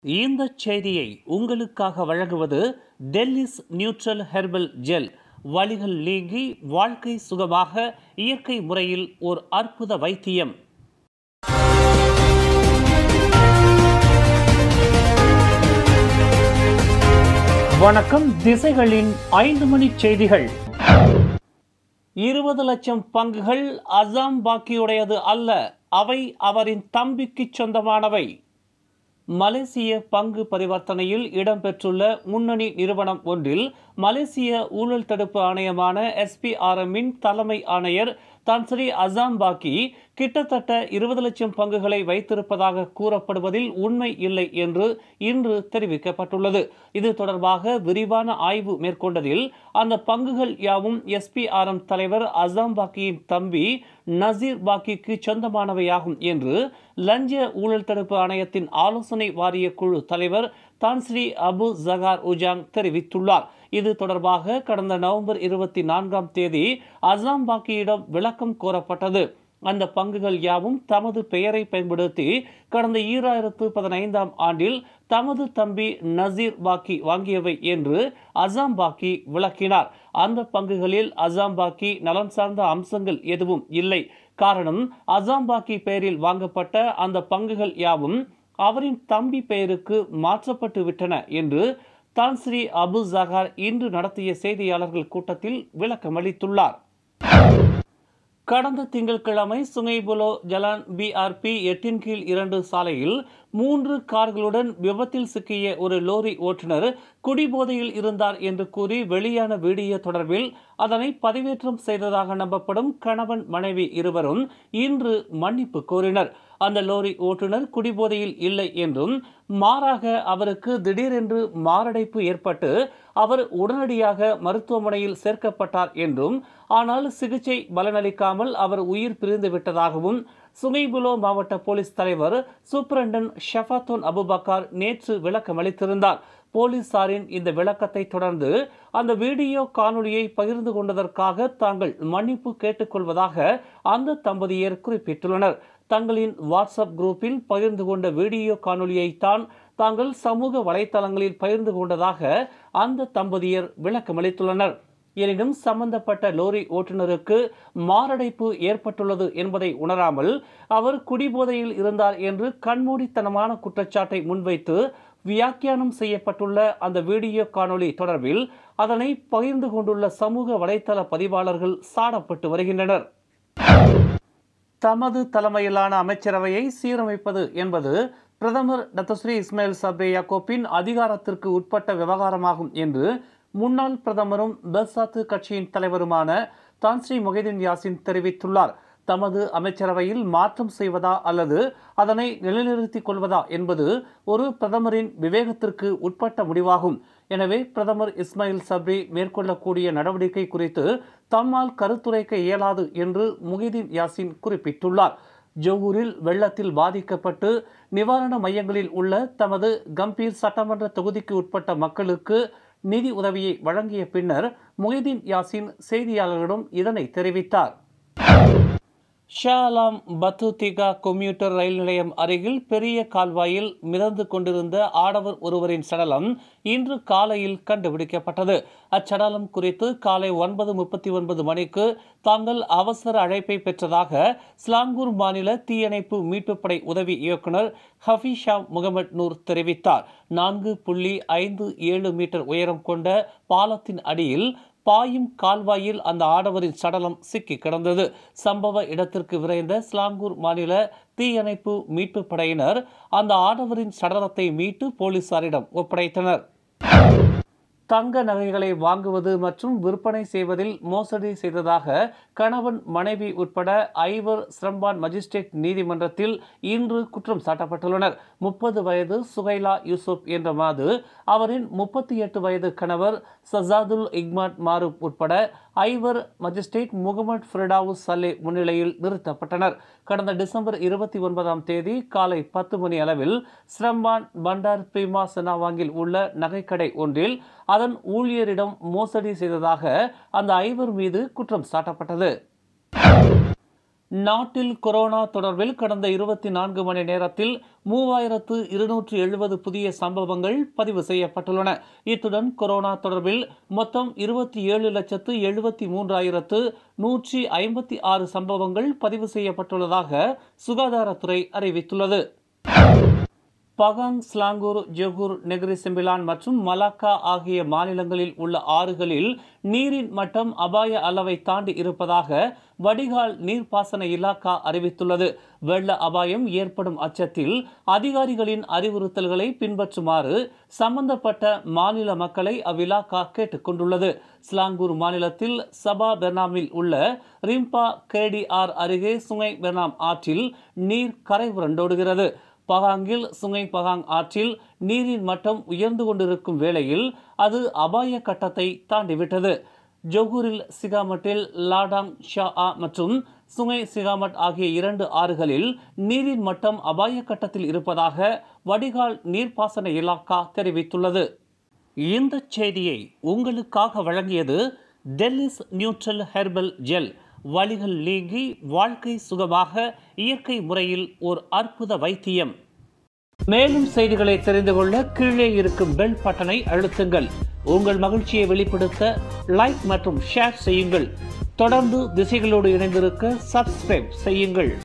இந்த செய்தியை உங்களுக்காக வழங்குவது டெல்லிஸ் நியூட்ரல் ஹெர்பல் ஜெல் வலிகள் நீங்கி வாழ்க்கை சுகமாக இயற்கை முறையில் ஓர் அற்புத வைத்தியம் வணக்கம் திசைகளின் ஐந்து மணி செய்திகள் இருபது லட்சம் பங்குகள் அசாம் பாக்கியுடையது அல்ல அவை அவரின் தம்பிக்கு சொந்தமானவை மலேசிய பங்கு பரிவர்த்தனையில் இடம்பெற்றுள்ள முன்னணி நிறுவனம் ஒன்றில் மலேசிய ஊழல் தடுப்பு ஆணையமான எஸ்பிஆர்எம்மின் தலைமை ஆணையர் தான்ஸ்ரீ அசாம் பாக்கி கிட்டத்தட்ட இருபது லட்சம் பங்குகளை வைத்திருப்பதாக கூறப்படுவதில் உண்மை இல்லை என்று இன்று தெரிவிக்கப்பட்டுள்ளது இது தொடர்பாக விரிவான ஆய்வு மேற்கொண்டதில் அந்த பங்குகள் யாவும் எஸ்பிஆர்எம் தலைவர் அசாம் பாக்கியின் தம்பி நசீர் பாக்கிக்கு சொந்தமானவையாகும் என்று லஞ்ச ஊழல் தடுப்பு ஆணையத்தின் ஆலோசனை வாரிய குழு தலைவர் தான்ஸ்ரீ அபு ஜகார் உஜாங் தெரிவித்துள்ளார் இது தொடர்பாக கடந்த நவம்பர் இருபத்தி நான்காம் தேதி அசாம் பாக்கியிடம் விளக்கம் கோரப்பட்டது அந்த பங்குகள் யாவும் தமது பெயரை பயன்படுத்தி கடந்த ஈராயிரத்து பதினைந்தாம் ஆண்டில் தமது தம்பி நசீர் பாக்கி வாங்கியவை என்று அசாம் பாக்கி விளக்கினார் அந்த பங்குகளில் அசாம் பாக்கி நலன் சார்ந்த அம்சங்கள் எதுவும் இல்லை காரணம் அசாம் பாக்கி பெயரில் வாங்கப்பட்ட அந்த பங்குகள் யாவும் அவரின் தம்பி பெயருக்கு மாற்றப்பட்டு விட்டன என்று தான் ஸ்ரீ அபு ஜகார் இன்று நடத்திய செய்தியாளர்கள் கூட்டத்தில் விளக்கமளித்துள்ளார் கடந்த திங்கட்கிழமை சுங்கைபுலோ ஜலான் பிஆர்பி எட்டின் கீழ் இரண்டு சாலையில் மூன்று கார்களுடன் விபத்தில் சிக்கிய ஒரு லோரி ஓட்டுநர் குடிபோதையில் இருந்தார் என்று கூறி வெளியான வீடியோ தொடர்பில் அதனை பதிவேற்றம் செய்ததாக நம்பப்படும் கணவன் மனைவி இருவரும் இன்று மன்னிப்பு கோரினர் அந்த லோரி ஓட்டுநர் குடிபோதையில் இல்லை என்றும் மாறாக அவருக்கு திடீரென்று மாரடைப்பு ஏற்பட்டு அவர் உடனடியாக மருத்துவமனையில் சேர்க்கப்பட்டார் என்றும் ஆனால் சிகிச்சை பலனளிக்காமல் அவர் உயிர் பிரிந்து விட்டதாகவும் சுங்கைபுலோ மாவட்ட போலீஸ் தலைவர் சூப்பரண்டன் ஷஃபாத்தோன் அபுபக்கார் நேற்று விளக்கம் அளித்திருந்தார் போலீசாரின் இந்த விளக்கத்தை தொடர்ந்து அந்த வீடியோ காணொலியை பகிர்ந்து கொண்டதற்காக தாங்கள் மன்னிப்பு கேட்டுக்கொள்வதாக அந்த தம்பதியர் குறிப்பிட்டுள்ளனர் தங்களின் வாட்ஸ்அப் குரூப்பில் பகிர்ந்து கொண்ட வீடியோ காணொலியை தான் தாங்கள் சமூக வலைத்தளங்களில் பகிர்ந்து கொண்டதாக அந்த தம்பதியர் விளக்கமளித்துள்ளனர் எனினும் சம்பந்தப்பட்ட லோரி ஓட்டுநருக்கு மாரடைப்பு ஏற்பட்டுள்ளது என்பதை உணராமல் அவர் குடிபோதையில் இருந்தார் என்று கண்மூடித்தனமான குற்றச்சாட்டை முன்வைத்து வியாக்கியானம் செய்யப்பட்டுள்ள அந்த வீடியோ காணொளி தொடர்பில் அதனை பகிர்ந்து கொண்டுள்ள சமூக வலைத்தள பதிவாளர்கள் சாடப்பட்டு வருகின்றனர் தமது தலைமையிலான அமைச்சரவையை சீரமைப்பது என்பது பிரதமர் டத்தஸ்ரீ இஸ்மாயில் சப்ரே யாக்கோப்பின் அதிகாரத்திற்கு உட்பட்ட விவகாரமாகும் என்று முன்னாள் பிரதமரும் பெர்சாத்து கட்சியின் தலைவருமான தான்ஸ்ரீ மொஹிதீன் யாசின் தெரிவித்துள்ளார் தமது அமைச்சரவையில் மாற்றம் செய்வதா அல்லது அதனை நிலைநிறுத்திக் கொள்வதா என்பது ஒரு பிரதமரின் விவேகத்திற்கு உட்பட்ட முடிவாகும் எனவே பிரதமர் இஸ்மாயில் சப்ரி மேற்கொள்ளக்கூடிய நடவடிக்கை குறித்து தம்மால் கருத்துரைக்க இயலாது என்று முகிதீன் யாசின் குறிப்பிட்டுள்ளார் ஜோகூரில் வெள்ளத்தில் பாதிக்கப்பட்டு நிவாரண மையங்களில் உள்ள தமது கம்பீர் சட்டமன்ற தொகுதிக்கு உட்பட்ட மக்களுக்கு நிதி உதவியை வழங்கிய பின்னர் முஹிதீன் யாசின் செய்தியாளர்களிடம் இதனை தெரிவித்தார் ஷாலாம் பத்துதிகா கொம்யூட்டர் ரயில் நிலையம் அருகில் பெரிய கால்வாயில் மிதந்து கொண்டிருந்த ஆடவர் ஒருவரின் சடலம் இன்று காலையில் கண்டுபிடிக்கப்பட்டது அச்சடலம் குறித்து காலை ஒன்பது முப்பத்தி ஒன்பது மணிக்கு தாங்கள் அவசர அழைப்பை பெற்றதாக ஸ்லாங்கூர் மாநில தீயணைப்பு மீட்புப்படை உதவி இயக்குனர் ஹஃபீஷா முகமது நூர் தெரிவித்தார் நான்கு புள்ளி ஐந்து ஏழு மீட்டர் உயரம் கொண்ட பாலத்தின் அடியில் பாயும் கால்வாயில் அந்த ஆடவரின் சடலம் சிக்கி கிடந்தது சம்பவ இடத்திற்கு விரைந்த ஸ்லாங்கூர் மாநில தீயணைப்பு மீட்பு படையினர் அந்த ஆடவரின் சடலத்தை மீட்டு போலீசாரிடம் ஒப்படைத்தனர் தங்க நகைகளை வாங்குவது மற்றும் விற்பனை செய்வதில் மோசடி செய்ததாக கணவன் மனைவி உட்பட ஐவர் சிரம்பான் மஜிஸ்ட்ரேட் நீதிமன்றத்தில் இன்று குற்றம் சாட்டப்பட்டுள்ளனர் முப்பது வயது சுகைலா யூசுப் என்ற மாது அவரின் முப்பத்தி எட்டு வயது கணவர் சசாதுல் இக்மாட் மாரூப் உட்பட ஐவர் மஜிஸ்ட்ரேட் முகமது ஃபிரடாவுஸ் சலே முன்னிலையில் நிறுத்தப்பட்டனர் கடந்த டிசம்பர் இருபத்தி ஒன்பதாம் தேதி காலை பத்து மணி அளவில் ஸ்ரம்பான் பண்டார் பிரீமா செனாவாங்கில் உள்ள நகைக்கடை ஒன்றில் அதன் ஊழியரிடம் மோசடி செய்ததாக அந்த ஐவர் மீது குற்றம் சாட்டப்பட்டது நாட்டில் கொரோனா தொடர்பில் கடந்த இருபத்தி நான்கு மணி நேரத்தில் மூவாயிரத்து இருநூற்று எழுபது புதிய சம்பவங்கள் பதிவு செய்யப்பட்டுள்ளன இத்துடன் கொரோனா தொடர்பில் மொத்தம் இருபத்தி ஏழு லட்சத்து எழுபத்தி மூன்றாயிரத்து நூற்றி ஐம்பத்தி ஆறு சம்பவங்கள் பதிவு செய்யப்பட்டுள்ளதாக சுகாதாரத்துறை அறிவித்துள்ளது பகாங் ஸ்லாங்கூர் ஜொகூர் நெகிரி செம்பிலான் மற்றும் மலாக்கா ஆகிய மாநிலங்களில் உள்ள ஆறுகளில் நீரின் மட்டம் அபாய அளவை தாண்டி இருப்பதாக வடிகால் நீர்ப்பாசன இலாக்கா அறிவித்துள்ளது வெள்ள அபாயம் ஏற்படும் அச்சத்தில் அதிகாரிகளின் அறிவுறுத்தல்களை பின்பற்றுமாறு சம்பந்தப்பட்ட மாநில மக்களை அவ்விலாக்கா கேட்டுக் கொண்டுள்ளது ஸ்லாங்கூர் மாநிலத்தில் சபா பெர்னாமில் உள்ள ரிம்பா கேடிஆர் அருகே சுங்கை பெர்னாம் ஆற்றில் நீர் கரை புரண்டோடுகிறது பகாங்கில் சுங்கை பகாங் ஆற்றில் நீரின் மட்டம் உயர்ந்து கொண்டிருக்கும் வேளையில் அது அபாய கட்டத்தை தாண்டிவிட்டது ஜொகூரில் சிகாமட்டில் லாடாங் ஷா ஆ மற்றும் சுங்கை சிகாமட் ஆகிய இரண்டு ஆறுகளில் நீரின் மட்டம் அபாய கட்டத்தில் இருப்பதாக வடிகால் நீர்ப்பாசன இலாக்கா தெரிவித்துள்ளது இந்த செய்தியை உங்களுக்காக வழங்கியது டெல்லிஸ் நியூட்ரல் ஹெர்பல் ஜெல் வலிகள் நீங்கி வாழ்க்கை சுகமாக இயற்கை முறையில் ஓர் அற்புத வைத்தியம் மேலும் செய்திகளை தெரிந்து கொள்ள கீழே இருக்கும் பெல் பட்டனை அழுத்துங்கள் உங்கள் மகிழ்ச்சியை வெளிப்படுத்த லைக் மற்றும் ஷேர் செய்யுங்கள் தொடர்ந்து திசைகளோடு இணைந்திருக்க சப்ஸ்கிரைப் செய்யுங்கள்